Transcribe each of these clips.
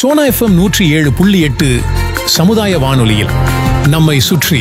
Sona FM நூற்றி ஏழு புள்ளி எட்டு சமுதாய வானொலியில் நம்மை சுற்றி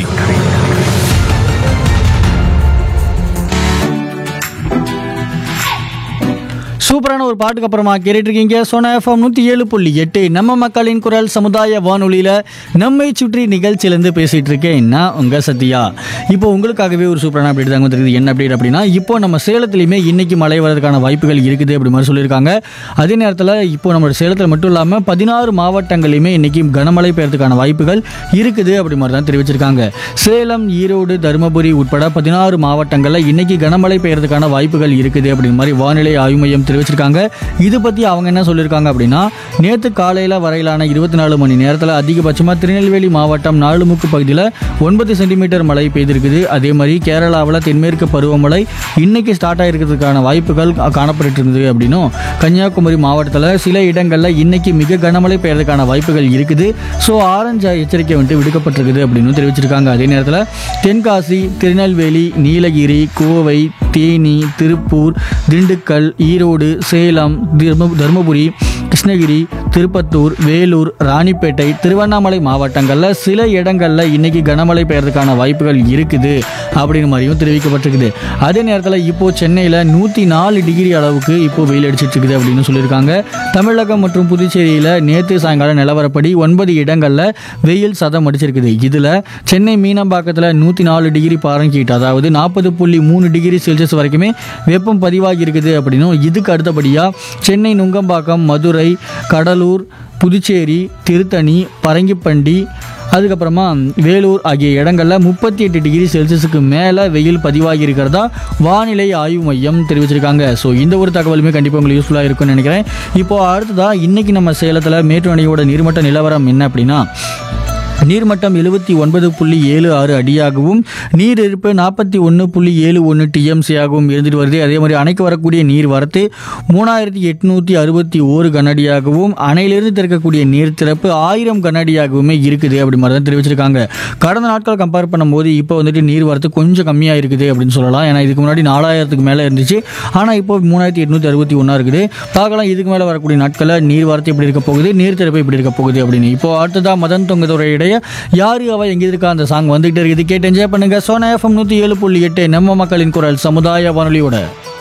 சூப்பரான ஒரு பாட்டுக்கு அப்புறமா கேட்டுட்டு இருக்கீங்க சோனா எஃப்எம் நூற்றி ஏழு புள்ளி எட்டு நம்ம மக்களின் குரல் சமுதாய வானொலியில் நம்மை சுற்றி நிகழ்ச்சியிலேருந்து பேசிகிட்டு இருக்கேன் நான் உங்கள் சத்யா இப்போ உங்களுக்காகவே ஒரு சூப்பரான அப்டேட் தாங்க வந்துருக்குது என்ன அப்டேட் அப்படின்னா இப்போ நம்ம சேலத்துலையுமே இன்னைக்கு மழை வரதுக்கான வாய்ப்புகள் இருக்குது அப்படி மாதிரி சொல்லியிருக்காங்க அதே நேரத்தில் இப்போ நம்ம சேலத்தில் மட்டும் இல்லாமல் பதினாறு மாவட்டங்களையுமே இன்னைக்கு கனமழை பெய்யறதுக்கான வாய்ப்புகள் இருக்குது அப்படி மாதிரி தான் தெரிவிச்சிருக்காங்க சேலம் ஈரோடு தருமபுரி உட்பட பதினாறு மாவட்டங்களில் இன்னைக்கு கனமழை பெய்யறதுக்கான வாய்ப்புகள் இருக்குது அப்படிங்கிற மாதிரி வானிலை ஆய்வு மையம் தெரிவிச்சிருக்காங்க இது பற்றி அவங்க என்ன சொல்லியிருக்காங்க அப்படின்னா நேற்று காலையில் வரையிலான இருபத்தி நாலு மணி நேரத்தில் அதிகபட்சமாக திருநெல்வேலி மாவட்டம் நாலுமுக்கு பகுதியில் ஒன்பது சென்டிமீட்டர் மழை பெய்திருக்குது அதே மாதிரி கேரளாவில் தென்மேற்கு பருவமழை இன்னைக்கு ஸ்டார்ட் ஆகிருக்கிறதுக்கான வாய்ப்புகள் கா- காணப்பட்டு இருக்குது அப்படின்னும் கன்னியாகுமரி மாவட்டத்தில் சில இடங்களில் இன்னைக்கு மிக கனமழை பெய்யறதுக்கான வாய்ப்புகள் இருக்குது ஸோ ஆரஞ்சு எச்சரிக்கை வந்துட்டு விடுக்கப்பட்டிருக்குது அப்படின்னு தெரிவிச்சிருக்காங்க அதே நேரத்தில் தென்காசி திருநெல்வேலி நீலகிரி கோவை தேனி திருப்பூர் திண்டுக்கல் ஈரோடு சேலம் தர்ம தருமபுரி கிருஷ்ணகிரி திருப்பத்தூர் வேலூர் ராணிப்பேட்டை திருவண்ணாமலை மாவட்டங்களில் சில இடங்களில் இன்னைக்கு கனமழை பெய்யறதுக்கான வாய்ப்புகள் இருக்குது அப்படின்னு மாதிரியும் தெரிவிக்கப்பட்டிருக்குது அதே நேரத்தில் இப்போ சென்னையில் நூற்றி நாலு டிகிரி அளவுக்கு இப்போ வெயில் அடிச்சிட்டு இருக்குது அப்படின்னு சொல்லியிருக்காங்க தமிழகம் மற்றும் புதுச்சேரியில் நேற்று சாயங்காலம் நிலவரப்படி ஒன்பது இடங்களில் வெயில் சதம் அடிச்சிருக்குது இதில் சென்னை மீனம்பாக்கத்தில் நூற்றி நாலு டிகிரி பாரங்கீட் அதாவது நாற்பது புள்ளி மூணு டிகிரி செல்சியஸ் வரைக்குமே வெப்பம் பதிவாகி இருக்குது அப்படின்னும் இதுக்கு அடுத்தபடியாக சென்னை நுங்கம்பாக்கம் மதுரை கடலூர் புதுச்சேரி திருத்தணி பரங்கிப்பண்டி அதுக்கப்புறமா வேலூர் ஆகிய இடங்களில் முப்பத்தி எட்டு டிகிரி செல்சியஸுக்கு மேலே வெயில் பதிவாகி இருக்கிறதா வானிலை ஆய்வு மையம் தெரிவிச்சிருக்காங்க ஸோ இந்த ஒரு தகவலுமே கண்டிப்பாக உங்களுக்கு யூஸ்ஃபுல்லாக இருக்கும்னு நினைக்கிறேன் இப்போ அடுத்ததாக இன்னைக்கு நம்ம சேலத்தில் மேட்டு அணையோட நீர்மட்ட நிலவரம் என்ன அப்படின்னா நீர்மட்டம் எழுபத்தி ஒன்பது புள்ளி ஏழு ஆறு அடியாகவும் நீர் இருப்பு நாற்பத்தி ஒன்று புள்ளி ஏழு ஒன்று டிஎம்சியாகவும் இருந்துட்டு வருது அதே மாதிரி அணைக்கு வரக்கூடிய நீர் வரத்து மூணாயிரத்தி எட்நூற்றி அறுபத்தி ஓரு கனஅடியாகவும் அணையிலிருந்து திறக்கக்கூடிய நீர் திறப்பு ஆயிரம் கனஅடியாகவுமே இருக்குது அப்படி மாதிரி தான் தெரிவிச்சிருக்காங்க கடந்த நாட்கள் கம்பேர் பண்ணும்போது இப்போ வந்துட்டு நீர் வரத்து கொஞ்சம் கம்மியாக இருக்குது அப்படின்னு சொல்லலாம் ஏன்னா இதுக்கு முன்னாடி நாலாயிரத்துக்கு மேலே இருந்துச்சு ஆனால் இப்போ மூணாயிரத்தி எட்நூற்றி அறுபத்தி ஒன்றா இருக்குது பார்க்கலாம் இதுக்கு மேலே வரக்கூடிய நாட்களில் நீர் வரத்து எப்படி இருக்க போகுது நீர் திறப்பு எப்படி இருக்க போகுது அப்படின்னு இப்போ அடுத்ததாக மதன் தொங்கதுரையுடைய யாரு அவ எங்க இருக்கா அந்த சாங் வந்துகிட்டே இருக்குது கேட்டு என்ஜாய் பண்ணுங்க சோனா எஃப்எம் நூற்றி ஏழு புள்ளி எட்டு நம்ம மக்களின் குரல் சமுதாய வானொலியோட